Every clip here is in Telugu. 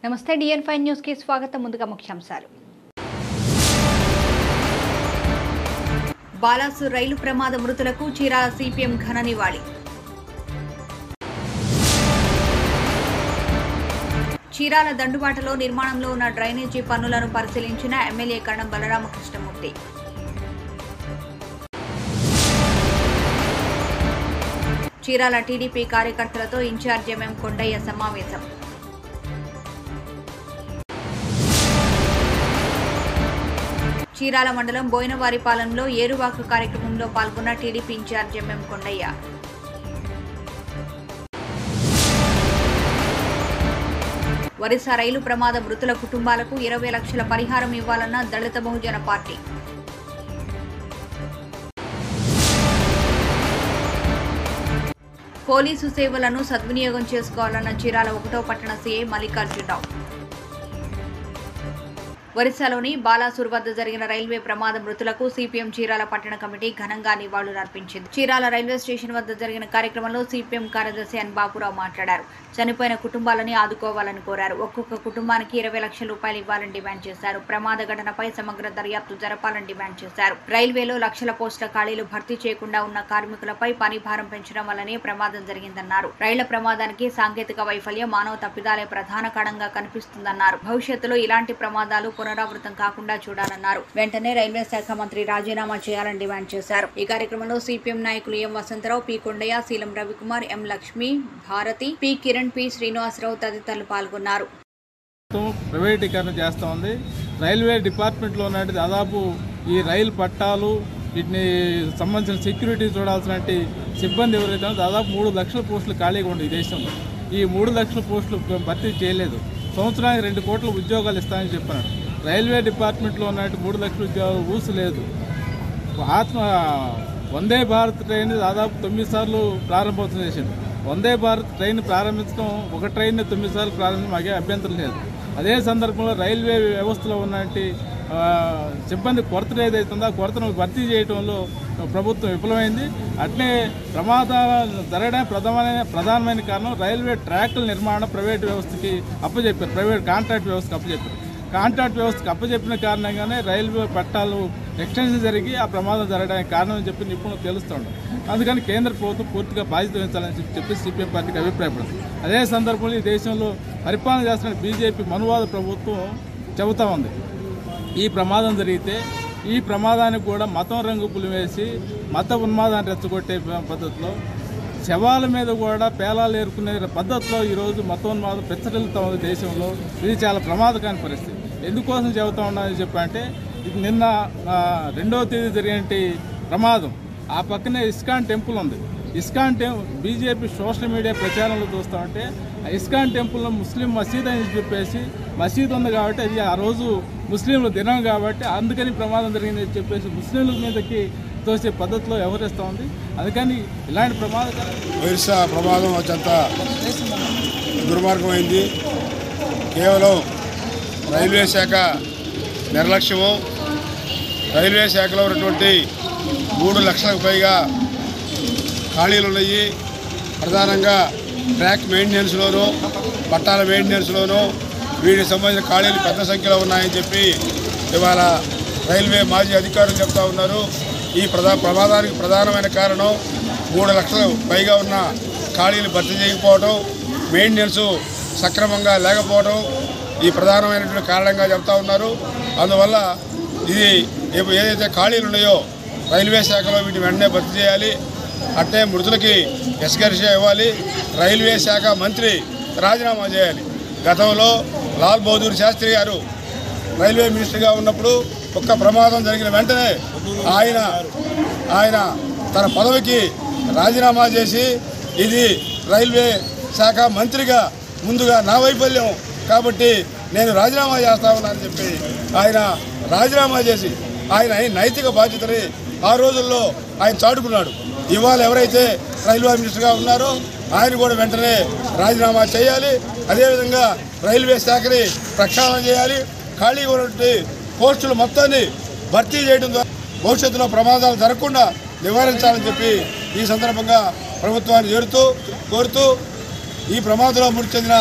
నమస్తే డిఎన్ ఫైవ్ న్యూస్ కి స్వాగతం ముందుగా ముఖ్యాంశాలు బాలాసూర్ రైలు ప్రమాద మృతులకు చీరాల సిపిఎం ఘన నివాళి చీరాల దండుబాటలో నిర్మాణంలో ఉన్న డ్రైనేజీ పనులను పరిశీలించిన ఎమ్మెల్యే కణం బలరామకృష్ణమూర్తి చీరాల టీడీపీ కార్యకర్తలతో ఇన్ఛార్జ్ ఎంఎం కొండయ్య సమావేశం చీరాల మండలం బోయినవారిపాలెంలో ఏరువాక కార్యక్రమంలో పాల్గొన్న TDP incharge MM Kondaiah Orissa రైలు ప్రమాద మృతుల కుటుంబాలకు ఇరవై లక్షల పరిహారం ఇవ్వాలన్న దళిత బహుజన పార్టీ పోలీసు సేవలను సద్వినియోగం చేసుకోవాలన్న చీరాల ఒకటో పట్టణ సీఐ మల్లికార్జునరావు ఒరిస్సాలోని బాలాసూర్ వద్ద జరిగిన రైల్వే ప్రమాద మృతులకు సిపిఎం చీరాల పట్టణ కమిటీ ఘనంగా నివాళులర్పించింది చీరాల రైల్వే స్టేషన్ వద్ద జరిగిన కార్యక్రమంలో సిపిఎం కార్యదర్శి ఎన్ బాపురావు మాట్లాడారు చనిపోయిన కుటుంబాలని ఆదుకోవాలని కోరారు ఒక్కొక్క కుటుంబానికి ఇరవై లక్షల రూపాయలు ఇవ్వాలని డిమాండ్ చేశారు ప్రమాద ఘటనపై సమగ్ర దర్యాప్తు జరపాలని డిమాండ్ చేశారు రైల్వేలో లక్షల పోస్టుల ఖాళీలు భర్తీ చేయకుండా ఉన్న కార్మికులపై పని భారం పెంచడం వల్లనే ప్రమాదం జరిగిందన్నారు రైళ్ల ప్రమాదానికి సాంకేతిక వైఫల్యం మానవ తప్పిదాలే ప్రధాన కారణంగా కనిపిస్తుందన్నారు భవిష్యత్తులో ఇలాంటి ప్రమాదాలు పునరావృతం కాకుండా చూడాలన్నారు వెంటనే రైల్వే శాఖ మంత్రి రాజీనామా చేయాలని డిమాండ్ చేశారు ఈ కార్యక్రమంలో సిపిఎం నాయకులు M Vasantharao P Kondaiah Seelam Ravikumar M Lakshmi Bharathi P Kiran P Srinivasarao తదితరులు పాల్గొన్నారు ప్రభుత్వం ప్రైవేటీకరణ చేస్తూ ఉంది రైల్వే డిపార్ట్మెంట్లో ఉన్నట్టు దాదాపు ఈ రైలు పట్టాలు వీటిని సంబంధించిన సెక్యూరిటీ చూడాల్సిన సిబ్బంది ఎవరైతే ఉన్నారో దాదాపు మూడు లక్షల పోస్టులు ఖాళీగా ఉంది ఈ దేశంలో ఈ మూడు లక్షల పోస్టులు భర్తీ చేయలేదు సంవత్సరానికి రెండు కోట్ల ఉద్యోగాలు ఇస్తామని చెప్పారు రైల్వే డిపార్ట్మెంట్లో ఉన్నట్టు మూడు లక్షల ఉద్యోగాలు ఊసు లేదు ఆత్మ వందే భారత్ ట్రైన్ దాదాపు తొమ్మిది సార్లు ప్రారంభోత్సవం చేసింది వందే భారత్ ట్రైన్ ప్రారంభించడం ఒక ట్రైన్ తొమ్మిది సార్లు ప్రారంభించడం మాకే అభ్యంతరం లేదు అదే సందర్భంలో రైల్వే వ్యవస్థలో ఉన్నటువంటి ఆ, సిబ్బంది కొరత ఏదైతుందో ఆ కొరతను భర్తీ చేయడంలో ప్రభుత్వం విఫలమైంది అట్లే ప్రమాదాలు జరగడానికి ప్రధానమైన ప్రధానమైన కారణం రైల్వే ట్రాక్ల నిర్మాణం ప్రైవేట్ వ్యవస్థకి అప్పచెప్పారు ప్రైవేట్ కాంట్రాక్ట్ వ్యవస్థకి అప్పచెప్పారు కాంట్రాక్ట్ వ్యవస్థకు అప్పచెప్పిన కారణంగానే రైల్వే పట్టాలు ఎక్స్టెన్షన్ జరిగి ఆ ప్రమాదం జరగడానికి కారణం అని చెప్పి నిపుణులు తెలుస్తుంది అందుకని కేంద్ర ప్రభుత్వం పూర్తిగా బాధ్యత వహించాలని చెప్పి చెప్పి సిపిఎం పార్టీకి అభిప్రాయపడింది అదే సందర్భంలో ఈ దేశంలో పరిపాలన చేస్తున్న బీజేపీ మనువాద ప్రభుత్వం చెబుతా ఉంది ఈ ప్రమాదం జరిగితే ఈ ప్రమాదానికి కూడా మతం రంగు పులివేసి మత ఉన్మాదాన్ని రెచ్చగొట్టే పద్ధతిలో శవాల మీద కూడా పేలాలు ఏరుకునే పద్ధతిలో ఈరోజు మతోన్మాదం పెచ్చరిల్లుతా ఉంది దేశంలో ఇది చాలా ప్రమాదకరమైన పరిస్థితి ఎందుకోసం చెబుతా ఉన్నానని చెప్పంటే ఇది నిన్న ఆ, రెండవ తేదీ జరిగిన ప్రమాదం ఆ పక్కనే ఇస్కాన్ టెంపుల్ ఉంది ఇస్కాన్ టెం బీజేపీ సోషల్ మీడియా ప్రచారంలో చూస్తూ ఉంటే ఆ ఇస్కాన్ టెంపుల్లో ముస్లిం మసీద్ అని చెప్పేసి మసీద్ ఉంది కాబట్టి అది ఆ రోజు ముస్లింల దినం కాబట్టి అందుకని ప్రమాదం జరిగిందని చెప్పేసి ముస్లింల మీదకి తోసే పద్ధతిలో వ్యవహరిస్తూ ఉంది అందుకని ఇలాంటి ప్రమాదకర ఒరిస్సా ప్రమాదం అత్యంత దుర్మార్గమైంది కేవలం రైల్వే శాఖ నిర్లక్ష్యము రైల్వే శాఖలో ఉన్నటువంటి మూడు లక్షలకు పైగా ఖాళీలు ఉన్నాయి ప్రధానంగా ట్రాక్ మెయింటెనెన్స్లోను పట్టాల మెయింటెనెన్స్లోను వీటికి సంబంధించిన ఖాళీలు పెద్ద సంఖ్యలో ఉన్నాయని చెప్పి ఇవాళ రైల్వే మాజీ అధికారులు చెప్తా ఉన్నారు ఈ ప్రధా ప్రమాదానికి ప్రధానమైన కారణం మూడు లక్షలు పైగా ఉన్న ఖాళీలు భర్తీ చేయకపోవడం మెయింటెనెన్స్ సక్రమంగా లేకపోవడం ఈ ప్రధానమైనటువంటి కారణంగా చెప్తా ఉన్నారు అందువల్ల ఇది ఏ- ఏదైతే ఖాళీలు ఉన్నాయో రైల్వే శాఖలో వీటిని వెంటనే భర్తీ చేయాలి అట్టే మృతులకి ఎస్కర్ష ఇవ్వాలి రైల్వే శాఖ మంత్రి రాజీనామా చేయాలి గతంలో లాల్ బహదూర్ శాస్త్రి గారు రైల్వే మినిస్టర్గా ఉన్నప్పుడు ఒక్క ప్రమాదం జరిగిన వెంటనే ఆయన ఆయన తన పదవికి రాజీనామా చేసి ఇది రైల్వే శాఖ మంత్రిగా ముందుగా నా వైఫల్యం కాబట్టి నేను రాజీనామా చేస్తా ఉన్నానని చెప్పి ఆయన రాజీనామా చేసి ఆయన ఈ నైతిక బాధ్యతని ఆ రోజుల్లో ఆయన చాటుకున్నాడు ఇవాళ ఎవరైతే రైల్వే మినిస్టర్గా ఉన్నారో ఆయన కూడా వెంటనే రాజీనామా చేయాలి అదేవిధంగా రైల్వే శాఖని ప్రక్షాళన చేయాలి ఖాళీగా ఉన్నటువంటి పోస్టులు మొత్తాన్ని భర్తీ చేయడం ద్వారా భవిష్యత్తులో ప్రమాదాలు జరగకుండా నివారించాలని చెప్పి ఈ సందర్భంగా ప్రభుత్వాన్ని చేరుతూ కోరుతూ ఈ ప్రమాదంలో మృతి చెందిన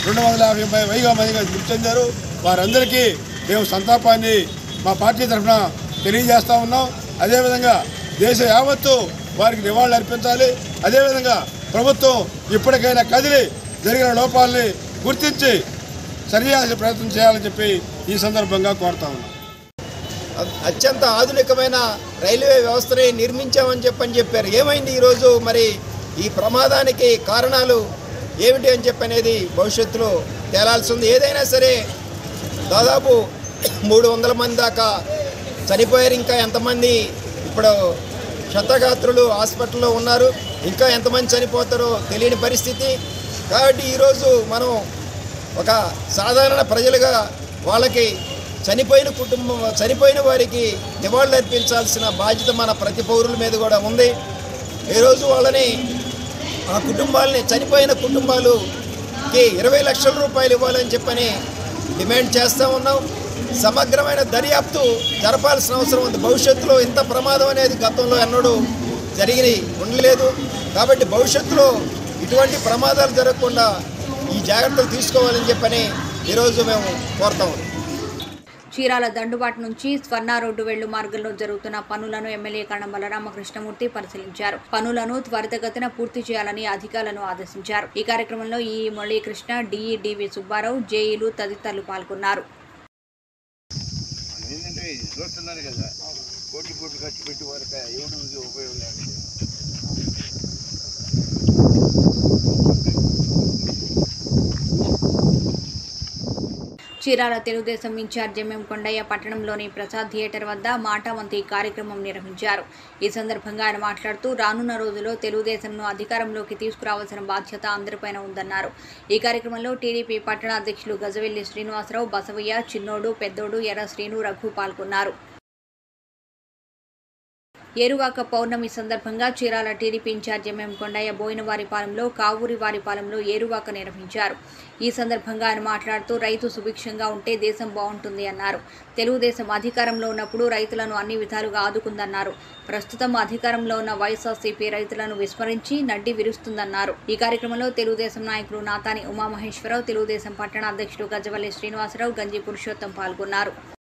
రెండు వందల యాభై పై- పైగా మందిగా మృతి చెందారు వారందరికీ మేము సంతాపాన్ని మా పార్టీ తరఫున తెలియజేస్తా ఉన్నాం అదేవిధంగా దేశ యావత్తు వారికి నివాళులు అర్పించాలి అదేవిధంగా ప్రభుత్వం ఇప్పటికైనా కదిలి జరిగిన లోపాలని గుర్తించి సరిచేయాల్సిన ప్రయత్నం చేయాలని చెప్పి ఈ సందర్భంగా కోరుతా ఉన్నాం అత్యంత ఆధునికమైన రైల్వే వ్యవస్థని నిర్మించామని చెప్పని చెప్పారు ఏమైంది ఈరోజు మరి ఈ ప్రమాదానికి కారణాలు ఏమిటి అని చెప్పి అనేది భవిష్యత్తులో తేలాల్సి ఉంది ఏదైనా సరే దాదాపు మూడు వందల మంది దాకా చనిపోయారు ఇంకా ఎంతమంది ఇప్పుడు క్షతగాత్రులు హాస్పిటల్లో ఉన్నారు ఇంకా ఎంతమంది చనిపోతారో తెలియని పరిస్థితి కాబట్టి ఈరోజు మనం ఒక సాధారణ ప్రజలుగా వాళ్ళకి చనిపోయిన కుటుంబం చనిపోయిన వారికి నివాళులు అర్పించాల్సిన బాధ్యత మన ప్రతి పౌరుల మీద కూడా ఉంది ఈరోజు వాళ్ళని ఆ కుటుంబాలని చనిపోయిన కుటుంబాలుకి ఇరవై లక్షల రూపాయలు ఇవ్వాలని చెప్పని డిమాండ్ చేస్తూ ఉన్నాం సమగ్రమైన దర్యాప్తు జరపాల్సిన అవసరం ఉంది భవిష్యత్తులో ఇంత ప్రమాదం అనేది గతంలో ఎన్నడూ జరిగి ఉండలేదు కాబట్టి భవిష్యత్తులో ఇటువంటి ప్రమాదాలు జరగకుండా ఈ జాగ్రత్తలు తీసుకోవాలని చెప్పని ఈరోజు మేము కోరుతాం చీరాల దండుబాటు నుంచి స్వర్ణ రోడ్డు వెళ్లు మార్గంలో జరుగుతున్న పనులను ఎమ్మెల్యే కణం బలరామకృష్ణమూర్తి పరిశీలించారు పనులను త్వరితగతిన పూర్తి చేయాలని అధికారులను ఆదేశించారు ఈ కార్యక్రమంలో ఈ మురళీకృష్ణ డిఈ డివి సుబ్బారావు జేఈలు తదితరులు పాల్గొన్నారు ఏంటంటే చూస్తున్నారు కదా కోట్లు కోట్లు ఖర్చు పెట్టి వరకు ఎవరు ఉపయోగం లేదు చీరాల తెలుగుదేశం ఇన్ఛార్జ్ ఎంఎం కొండయ్య పట్టణంలోని ప్రసాద్ థియేటర్ వద్ద మాటావంతి కార్యక్రమం నిర్వహించారు ఈ సందర్భంగా ఆయన మాట్లాడుతూ రానున్న రోజుల్లో తెలుగుదేశంను అధికారంలోకి తీసుకురావాల్సిన బాధ్యత అందరిపైన ఉందన్నారు ఈ కార్యక్రమంలో టీడీపీ పట్టణ అధ్యక్షులు గజవెల్లి శ్రీనివాసరావు బసవయ్య చిన్నోడు పెద్దోడు ఎర్ర శ్రీను రఘు పాల్గొన్నారు ఏరువాక పౌర్ణమి సందర్భంగా Chirala TDP incharge MM Kondaiah బోయినవారిపాలెంలో కావూరి వారిపాలెంలో ఏరువాక నిర్వహించారు ఈ సందర్భంగా ఆయన మాట్లాడుతూ రైతు సుభిక్షంగా ఉంటే దేశం బాగుంటుంది అన్నారు తెలుగుదేశం అధికారంలో ఉన్నప్పుడు రైతులను అన్ని విధాలుగా ఆదుకుందన్నారు ప్రస్తుతం అధికారంలో ఉన్న వైఎస్ఆర్సీపీ రైతులను విస్మరించి నడ్డి విరుస్తుందన్నారు ఈ కార్యక్రమంలో తెలుగుదేశం నాయకులు నాతాని ఉమామహేశ్వరరావు తెలుగుదేశం పట్టణ అధ్యక్షుడు గజవల్లి శ్రీనివాసరావు గంజి పురుషోత్తం పాల్గొన్నారు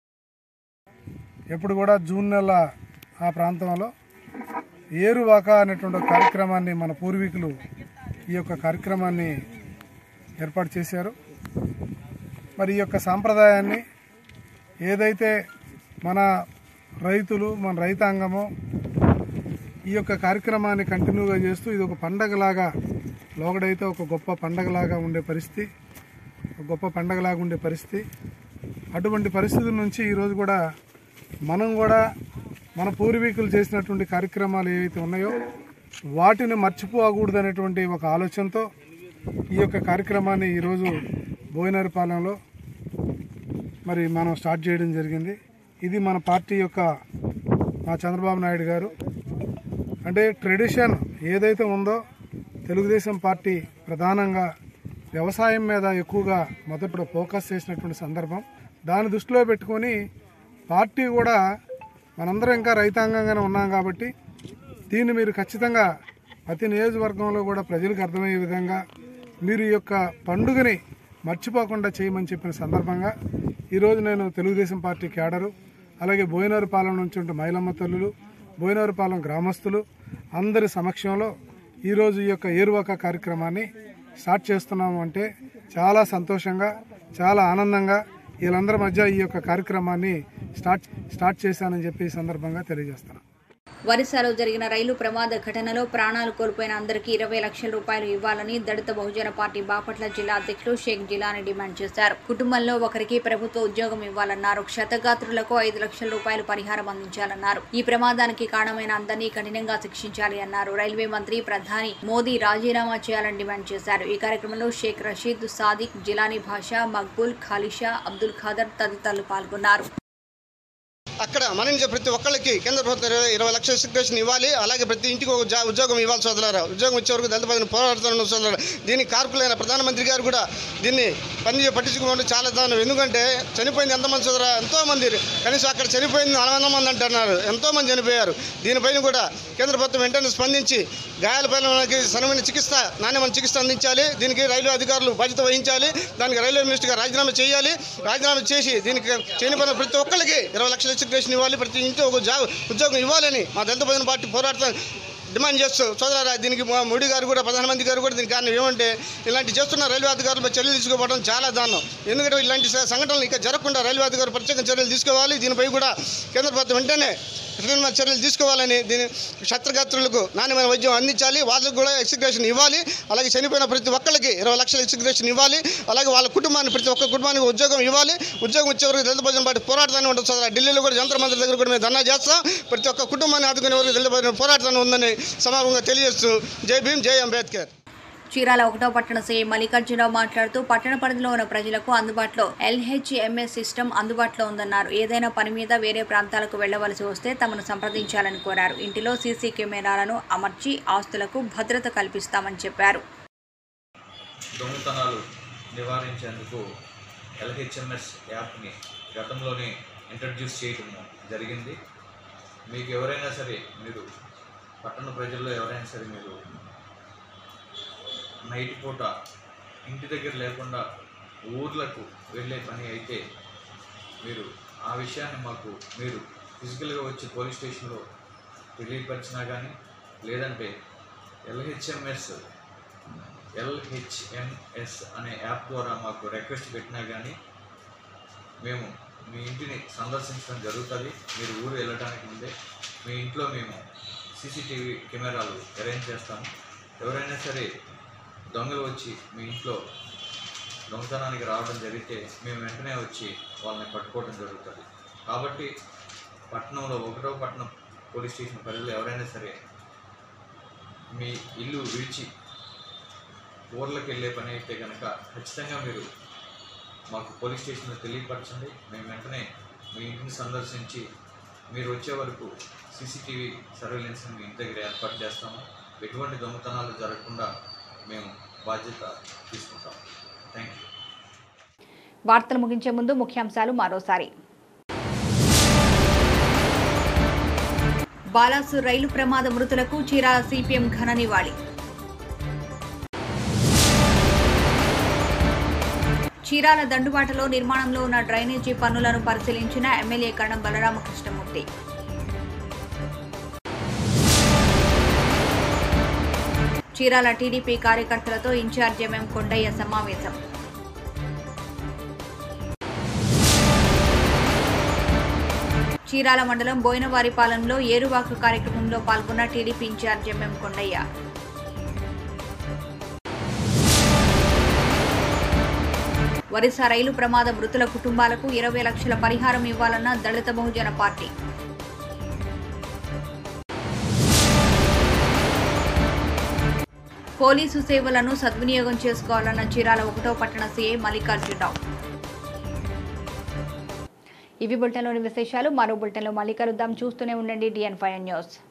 ఎప్పుడు కూడా జూన్ నెల ఆ ప్రాంతంలో ఏరువాక అనేటువంటి ఒక కార్యక్రమాన్ని మన పూర్వీకులు ఈ యొక్క కార్యక్రమాన్ని ఏర్పాటు చేశారు మరి ఈ యొక్క సాంప్రదాయాన్ని ఏదైతే మన రైతులు మన రైతాంగము ఈ యొక్క కార్యక్రమాన్ని కంటిన్యూగా చేస్తూ ఇది ఒక పండగలాగా లోగడైతే ఒక గొప్ప పండగలాగా ఉండే పరిస్థితి ఒక గొప్ప పండగలాగా ఉండే పరిస్థితి అటువంటి పరిస్థితుల నుంచి ఈరోజు కూడా మనం కూడా మన పూర్వీకులు చేసినటువంటి కార్యక్రమాలు ఏవైతే ఉన్నాయో వాటిని మర్చిపోకూడదు అనేటువంటి ఒక ఆలోచనతో ఈ యొక్క కార్యక్రమాన్ని ఈరోజు బోయినరిపాలెంలో మరి మనం స్టార్ట్ చేయడం జరిగింది ఇది మన పార్టీ యొక్క మా చంద్రబాబు నాయుడు గారు అంటే ట్రెడిషన్ ఏదైతే ఉందో తెలుగుదేశం పార్టీ ప్రధానంగా వ్యవసాయం మీద ఎక్కువగా మొదట్లో ఫోకస్ చేసినటువంటి సందర్భం దాన్ని దృష్టిలో పెట్టుకొని పార్టీ కూడా మనందరం ఇంకా రైతాంగంగానే ఉన్నాం కాబట్టి దీన్ని మీరు ఖచ్చితంగా ప్రతి నియోజకవర్గంలో కూడా ప్రజలకు అర్థమయ్యే విధంగా మీరు ఈ యొక్క పండుగని మర్చిపోకుండా చేయమని చెప్పిన సందర్భంగా ఈరోజు నేను తెలుగుదేశం పార్టీ క్యాడరు అలాగే బోయినరుపాలెం నుంచి ఉంటే మైలమ్మ తల్లులు బోయినరుపాలెం గ్రామస్తులు అందరి సమక్షంలో ఈరోజు ఈ యొక్క ఏరువాక కార్యక్రమాన్ని స్టార్ట్ చేస్తున్నాము అంటే చాలా సంతోషంగా చాలా ఆనందంగా వీళ్ళందరి మధ్య ఈ యొక్క కార్యక్రమాన్ని స్టార్ట్ స్టార్ట్ చేశానని చెప్పి ఈ సందర్భంగా తెలియజేస్తున్నాను ఒరిస్సాలో జరిగిన రైలు ప్రమాద ఘటనలో ప్రాణాలు కోల్పోయిన అందరికీ ఇరవై లక్షల రూపాయలు ఇవ్వాలని దళిత బహుజన పార్టీ బాపట్ల జిల్లా అధ్యక్షులు షేక్ జిలాని డిమాండ్ చేశారు కుటుంబంలో ఒకరికి ప్రభుత్వ ఉద్యోగం ఇవ్వాలన్నారు క్షతగాత్రులకు ఐదు లక్షల రూపాయలు పరిహారం అందించాలన్నారు ఈ ప్రమాదానికి కారణమైన అందరినీ కఠినంగా శిక్షించాలి అన్నారు రైల్వే మంత్రి ప్రధాని మోదీ రాజీనామా చేయాలని డిమాండ్ చేశారు ఈ కార్యక్రమంలో షేక్ రషీద్ సాదిక్ జిలానీ భాషా మక్బూల్ ఖాలిషా అబ్దుల్ ఖాదర్ తదితరులు పాల్గొన్నారు అక్కడ మరణించే ప్రతి ఒక్కళ్ళకి కేంద్ర ప్రభుత్వం ఇరవై ఇరవై లక్షల సిగ్నేషన్ ఇవ్వాలి అలాగే ప్రతి ఇంటికి ఒక జా- ఉద్యోగం ఇవ్వాలి సోదరులారా ఉద్యోగం వచ్చే వరకు దళిత ప్రజలు పోరాడుతున్న సోదరులారా దీనికి కారకులైన ప్రధానమంత్రి గారు కూడా దీన్ని పని పట్టించుకోవడం చాలా దారుణం ఎందుకంటే చనిపోయింది ఎంతమంది సోదరా ఎంతో మంది కనీసం అక్కడ చనిపోయింది నలభై వందల మంది అంటున్నారు ఎంతో మంది చనిపోయారు దీనిపైన కూడా కేంద్ర ప్రభుత్వం వెంటనే స్పందించి గాయాలపైన వాళ్ళకి సరైన చికిత్స నాణ్యమైన చికిత్స అందించాలి దీనికి రైల్వే అధికారులు బాధ్యత వహించాలి దానికి రైల్వే మినిస్టర్ గారు రాజీనామా చేయాలి రాజీనామా చేసి దీనికి చనిపోయిన ప్రతి ఒక్కరికి ఇరవై లక్షల ఎక్స్గ్రేషన్ ఇవ్వాలి ప్రతి ఇంటి ఒక జా ఉద్యోగం ఇవ్వాలని మా దళిత ప్రజల పార్టీ పోరాడుతాం డిమాండ్ చేస్తూ సోదరా దీనికి మా మోడీ గారు కూడా ప్రధానమంత్రి గారు కూడా దీనికి కారణం ఏమంటే ఇలాంటి చేస్తున్న రైల్వే అధికారులపై చర్యలు తీసుకోవడం చాలా దారుణం ఎందుకంటే ఇలాంటి స- సంఘటనలు ఇంకా జరగకుండా రైల్వే అధికారులు ప్రత్యేక చర్యలు తీసుకోవాలి దీనిపై కూడా కేంద్ర ప్రభుత్వం వెంటనే కఠినమైన చర్యలు తీసుకోవాలని దీని శస్త్రగాత్రులకు నాణ్యమైన వైద్యం అందించాలి వాళ్ళకు కూడా ఎక్సిగ్రేషన్ ఇవ్వాలి అలాగే చనిపోయిన ప్రతి ఒక్కరికి ఇరవై లక్షల ఎక్సిగ్రేషన్ ఇవ్వాలి అలాగే వాళ్ళ కుటుంబాన్ని ప్రతి ఒక్క కుటుంబానికి ఉద్యోగం ఇవ్వాలి ఉద్యోగం వచ్చే వరకు దళిత భోజనం పార్టీ పోరాడుతూనే ఉంటుంది సోదరా ఢిల్లీలో కూడా జంతర్ మంత్రి దగ్గర కూడా మేము ధర్నా చేస్తాం ప్రతి ఒక్క కుటుంబాన్ని ఆదుకునే వరకు దళిత భోజనం పోరాడుతూనే ఉందని సమాపంగా తెలియజేస్తూ జై భీమ్ జై అంబేద్కర్ చీరాల ఒకటో పట్టణ సీఎం మల్లికార్జునరావు మాట్లాడుతూ పట్టణ పరిధిలో ఉన్న ప్రజలకు అందుబాటులో ఎల్హెచ్ఎంఎస్ సిస్టమ్ అందుబాటులో ఉందన్నారు ఏదైనా పని మీద వేరే ప్రాంతాలకు వెళ్లవలసి వస్తే తమను సంప్రదించాలని కోరారు ఇంటిలో సీసీ కెమెరాలను అమర్చి ఆస్తులకు భద్రత కల్పిస్తామని చెప్పారు దొంగతనాలు నివారించేందుకు ఎల్హెచ్ఎంఎస్ యాప్ని గతంలోనే ఇంట్రడ్యూస్ చేయడం జరిగింది మీకు ఎవరైనా సరే మీరు పట్టణ ప్రజల్లో ఎవరైనా సరే మీరు నైట్ పూట ఇంటి దగ్గర లేకుండా ఊర్లకు వెళ్ళే పని అయితే మీరు ఆ విషయాన్ని మాకు మీరు ఫిజికల్గా వచ్చి పోలీస్ స్టేషన్లో తెలియపరిచినా కానీ లేదంటే ఎల్హెచ్ఎంఎస్ ఎల్హెచ్ఎంఎస్ అనే యాప్ ద్వారా మాకు రిక్వెస్ట్ పెట్టినా కానీ మేము మీ ఇంటిని సందర్శించడం జరుగుతుంది మీరు ఊరు వెళ్ళడానికి ముందే మీ ఇంట్లో మేము సీసీటీవీ కెమెరాలు అరేంజ్ చేస్తాము ఎవరైనా సరే దొంగలు వచ్చి మీ ఇంట్లో దొంగతనానికి రావడం జరిగితే మేము వెంటనే వచ్చి వాళ్ళని పట్టుకోవడం జరుగుతుంది కాబట్టి పట్టణంలో ఒకటో పట్టణం పోలీస్ స్టేషన్ పరిధిలో ఎవరైనా సరే మీ ఇల్లు విడిచి ఊర్లకు వెళ్ళే పని అయితే కనుక ఖచ్చితంగా మీరు మాకు పోలీస్ స్టేషన్లో తెలియపరచండి మేము వెంటనే మీ ఇంటిని సందర్శించి మీరు వచ్చే వరకు సీసీటీవీ సర్వేలెన్స్ని మీ ఇంటి దగ్గర ఏర్పాటు చేస్తాము ఎటువంటి దొంగతనాలు జరగకుండా మేము బాధ్యత తీసుకుంటాం థ్యాంక్ యూ వార్తలు ముగించే ముందు ముఖ్యాంశాలు మరోసారి బాలాసూర్ రైలు ప్రమాద మృతులకు చీరాల సిపిఎం ఘన నివాళి చీరాల దండుబాటలో నిర్మాణంలో ఉన్న డ్రైనేజీ పనులను పరిశీలించిన ఎమ్మెల్యే కరణం బలరామకృష్ణమూర్తి చీరాల టీడీపీ కార్యకర్తలతో ఇన్ఛార్జ్ ఎంఎం కొండయ్య సమావేశం చీరాల మండలం బోయినవారిపాలెంలో ఏరువాక కార్యక్రమంలో పాల్గొన్న TDP incharge MM Kondaiah Orissa రైలు ప్రమాద మృతుల కుటుంబాలకు ఇరవై లక్షల పరిహారం ఇవ్వాలన్న దళిత బహుజన పార్టీ పోలీసు సేవలను సద్వినియోగం చేసుకోవాలన్న చీరాల ఒకటో పట్టణ సీఐ మల్లికార్జునరావు ఇవి బులెటిన్లోని విశేషాలు మరో బులెటిన్లో మళ్ళీ కలుద్దాం చూస్తూనే ఉండండి డిఎన్ ఫైవ్ న్యూస్